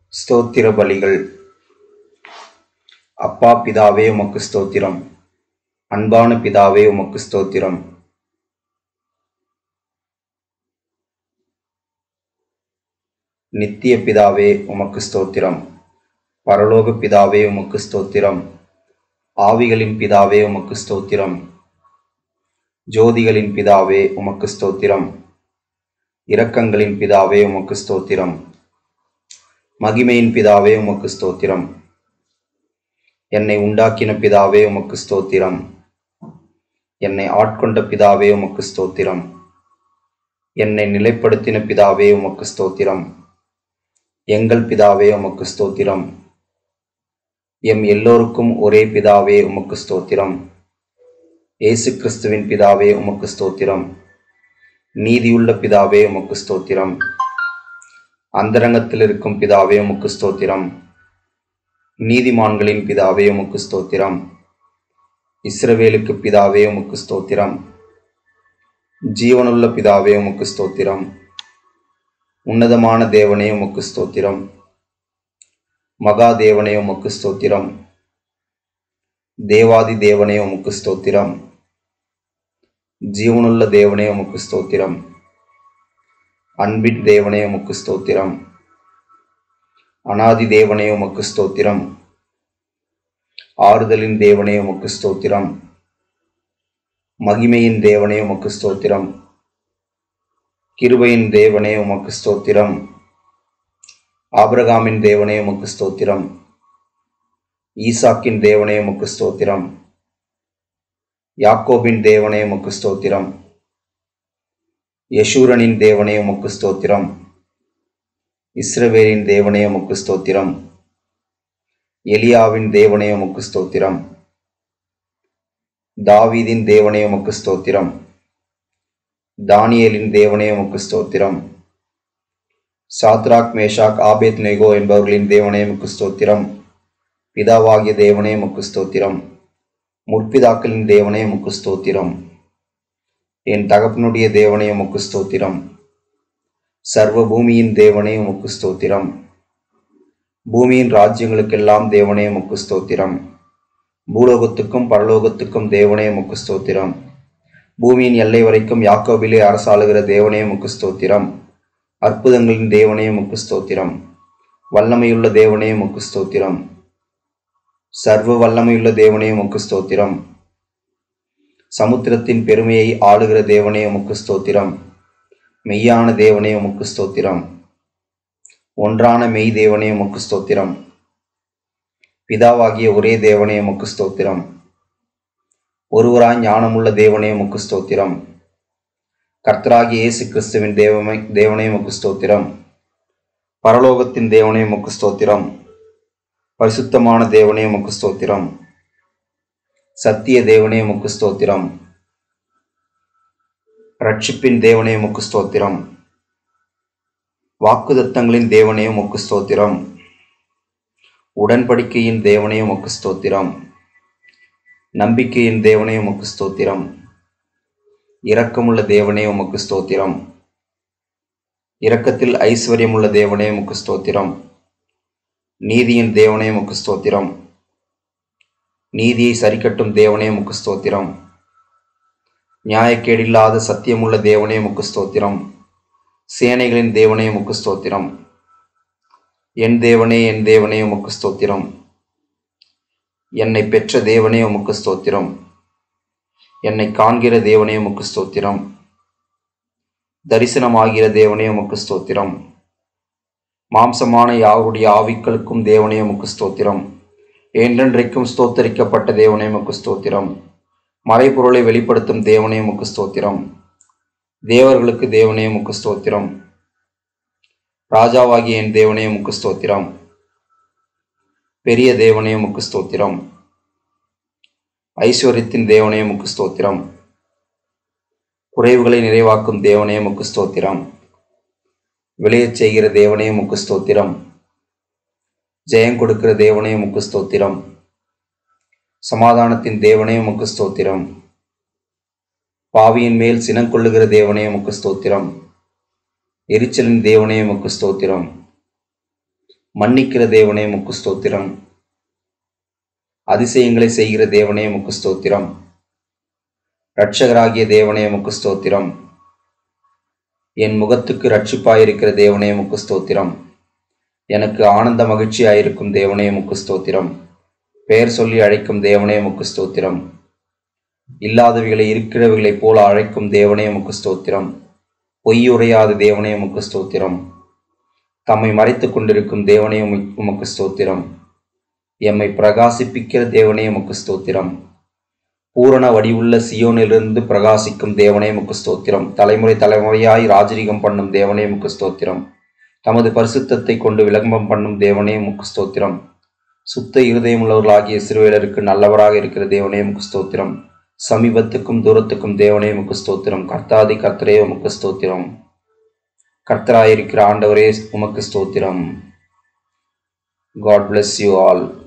ஸ்தோத்திர பலிகள் அப்பா பிதாவே உமக்கு ஸ்தோத்திரம் அன்பான பிதாவே உமக்கு ஸ்தோத்திரம் நித்திய பிதாவே உமக்கு ஸ்தோத்திரம் பரலோக பிதாவே உமக்கு ஸ்தோத்திரம் ஆவிகளின் பிதாவே உமக்கு ஸ்தோத்திரம் ஜோதிகளின் பிதாவே உமக்கு ஸ்தோத்திரம் இரக்கங்களின் பிதாவே உமக்கு ஸ்தோத்திரம் மகிமையின் பிதாவே உமக்கு ஸ்தோத்திரம் என்னை உண்டாக்கின பிதாவே உமக்கு ஸ்தோத்திரம் என்னை ஆட்கொண்ட பிதாவே உமக்கு ஸ்தோத்திரம் என்னை நிலைப்படுத்தின பிதாவே உமக்கு ஸ்தோத்திரம் எங்கள் பிதாவே உமக்கு ஸ்தோத்திரம் எம் எல்லோருக்கும் ஒரே பிதாவே உமக்கு ஸ்தோத்திரம் இயேசு கிறிஸ்துவின் பிதாவே உமக்கு ஸ்தோத்திரம் நீதியுள்ள பிதாவே உமக்கு ஸ்தோத்திரம் அந்தரங்கத்தில் இருக்கும் பிதாவே உமக்கு ஸ்தோத்திரம் நீதிமான்களின் பிதாவே உமக்கு ஸ்தோத்திரம் இஸ்ரவேலுக்கு பிதாவே உமக்கு ஸ்தோத்திரம் ஜீவனுள்ள பிதாவே உமக்கு ஸ்தோத்திரம் உன்னதமான தேவனே உமக்கு ஸ்தோத்திரம் மகா தேவனே உமக்கு ஸ்தோத்திரம் தேவாதி தேவனே உமக்கு ஸ்தோத்திரம் ஜீவனுள்ள தேவனே உமக்கு ஸ்தோத்திரம் அன்பின் தேவனே உமக்கு ஸ்தோத்திரம் அனாதி தேவனே உமக்கு ஸ்தோத்திரம் ஆறுதலின் தேவனே உமக்கு ஸ்தோத்திரம் மகிமையின் தேவனே உமக்கு ஸ்தோத்திரம் கிருபையின் தேவனே உமக்கு ஸ்தோத்திரம் ஆபிரகாமின் தேவனே உமக்கு ஸ்தோத்திரம் ஈசாக்கின் தேவனே உமக்கு ஸ்தோத்திரம் யாக்கோபின் தேவனே உமக்கு ஸ்தோத்திரம் யசூரனின் தேவனே உமக்கு ஸ்தோத்திரம் இஸ்ரவேலின் தேவனே உமக்கு ஸ்தோத்திரம் எலியாவின் தேவனே உமக்கு ஸ்தோத்திரம் தாவீதின் தேவனே உமக்கு ஸ்தோத்திரம் தானியேலின் தேவனே உமக்கு ஸ்தோத்திரம் சாத்ராக் மேஷாக் ஆபேத் நெகோ என்பவர்களின் தேவனே உமக்கு ஸ்தோத்திரம் பிதாவாகிய தேவனே உமக்கு ஸ்தோத்திரம் முற்பிதாக்களின் தேவனே உமக்கு ஸ்தோத்திரம் என் தகப்பனுடைய தேவனே உமக்கு ஸ்தோத்திரம் சர்வ பூமியின் தேவனே உமக்கு ஸ்தோத்திரம் பூமியின் ராஜ்யங்களுக்கெல்லாம் தேவனே உமக்கு ஸ்தோத்திரம் பூலோகத்துக்கும் பரலோகத்துக்கும் தேவனே உமக்கு ஸ்தோத்திரம் பூமியின் எல்லை வரைக்கும் யாக்கோபிலே அரசாளுகிற தேவனே உமக்கு ஸ்தோத்திரம் அற்புதங்களின் தேவனே உமக்கு ஸ்தோத்திரம் வல்லமையுள்ள தேவனே உமக்கு ஸ்தோத்திரம் சர்வ வல்லமையுள்ள தேவனே உமக்கு ஸ்தோத்திரம் சமுத்திரத்தின் பெருமையை ஆளுகிற தேவனே உமக்கு ஸ்தோத்திரம் மெய்யான தேவனே உமக்கு ஸ்தோத்திரம் ஒன்றான மெய் தேவனே உமக்கு ஸ்தோத்திரம் பிதாவாகிய ஒரே தேவனே உமக்கு ஸ்தோத்திரம் ஒருவராய் ஞானமுள்ள தேவனே உமக்கு ஸ்தோத்திரம் கர்த்தராகிய இயேசு கிறிஸ்துவின் தேவமை தேவனே உமக்கு ஸ்தோத்திரம் பரலோகத்தின் தேவனே உமக்கு ஸ்தோத்திரம் பரிசுத்தமான தேவனே உமக்கு ஸ்தோத்திரம் சத்திய தேவனே உமக்கு ஸ்தோத்திரம் ரட்சிப்பின் தேவனே உமக்கு ஸ்தோத்திரம் வாக்குதத்தங்களின் தேவனே உமக்கு ஸ்தோத்திரம் உடன்படிக்கையின் தேவனே உமக்கு ஸ்தோத்திரம் நம்பிக்கையின் தேவனே உமக்கு ஸ்தோத்திரம் இரக்கமுள்ள தேவனே உமக்கு ஸ்தோத்திரம் இரக்கத்தில் ஐஸ்வர்யமுள்ள தேவனே உமக்கு ஸ்தோத்திரம் நீதியின் தேவனே உமக்கு ஸ்தோத்திரம் நீதியை சரிக்கட்டும் தேவனே உமக்கு ஸ்தோத்திரம் நியாயக்கேடில்லாத சத்தியமுள்ள தேவனே உமக்கு ஸ்தோத்திரம் சேனைகளின் தேவனே உமக்கு ஸ்தோத்திரம் என் தேவனே என் தேவனே உமக்கு ஸ்தோத்திரம் என்னை பெற்ற தேவனே உமக்கு ஸ்தோத்திரம் என்னை காண்கிற தேவனே உமக்கு ஸ்தோத்திரம் தரிசனமாகிற தேவனே உமக்கு ஸ்தோத்திரம் மாம்சமான யாருடைய ஆவிக்களுக்கும் தேவனே உமக்கு ஸ்தோத்திரம் என்றென்றைக்கும் ஸ்தோத்தரிக்கப்பட்ட தேவனே உமக்கு ஸ்தோத்திரம் மறைபொருளை வெளிப்படுத்தும் தேவனே உமக்கு ஸ்தோத்திரம் தேவர்களுக்கு தேவனே உமக்கு ஸ்தோத்திரம் ராஜாவாகிய என் தேவனே உமக்கு ஸ்தோத்திரம் பெரிய தேவனே உமக்கு ஸ்தோத்திரம் ஐஸ்வர்யத்தின் தேவனே உமக்கு ஸ்தோத்திரம் குறைவுகளை நிறைவாக்கும் தேவனே உமக்கு ஸ்தோத்திரம் விளையச் செய்கிற தேவனே உமக்கு ஸ்தோத்திரம் ஜெயம் கொடுக்கிற தேவனே உமக்கு ஸ்தோத்திரம் சமாதானத்தின் தேவனே உமக்கு ஸ்தோத்திரம் பாவியின் மேல் சினங்கொள்ளுகிற தேவனே உமக்கு ஸ்தோத்திரம் எரிச்சலின் தேவனே உமக்கு ஸ்தோத்திரம் மன்னிக்கிற தேவனே முக்கு ஸ்தோத்திரம் அதிசயங்களை செய்கிற தேவனே முக்கு ஸ்தோத்திரம் இரட்சகராகிய தேவனே முக்கு ஸ்தோத்திரம் என் முகத்துக்கு ரட்சிப்பாயிருக்கிற தேவனே முக்கு ஸ்தோத்திரம் எனக்கு ஆனந்த மகிழ்ச்சியாயிருக்கும் தேவனே முக்கு ஸ்தோத்திரம் பெயர் சொல்லி அழைக்கும் தேவனே முக்கு ஸ்தோத்திரம் இல்லாதவைகளை இருக்கிறவைகளைப் போல அழைக்கும் தேவனே முக்கு ஸ்தோத்திரம் பொய்யுரையாத தேவனே முக்கு ஸ்தோத்திரம் தம்மை மறைத்துக் கொண்டிருக்கும் தேவனே உமக்கு- உமக்கு ஸ்தோத்திரம் எம்மை பிரகாசிப்பிக்கிற தேவனே உமக்கு ஸ்தோத்திரம் பூரண வடிவுள்ள சியோனிலிருந்து பிரகாசிக்கும் தேவனே முக்கு ஸ்தோத்திரம் தலைமுறை தலைமுறையாய் ராஜரீகம் பண்ணும் தேவனே முக்கு ஸ்தோத்திரம் தமது பரிசுத்தத்தை கொண்டு விளம்பரம் பண்ணும் தேவனே முக்கு ஸ்தோத்திரம் சுத்த இருதயமுள்ளவர்களாகிய சிறுவேலருக்கு நல்லவராக இருக்கிற தேவனே முக்கு ஸ்தோத்திரம் சமீபத்துக்கும் தூரத்துக்கும் தேவனே முக்கு ஸ்தோத்திரம் கர்த்தாதி கர்த்தரே உமக்கு ஸ்தோத்திரம் கர்த்தராயிருக்கிற ஆண்டவரே உமக்கு ஸ்தோத்திரம் காட் bless யூ ஆல்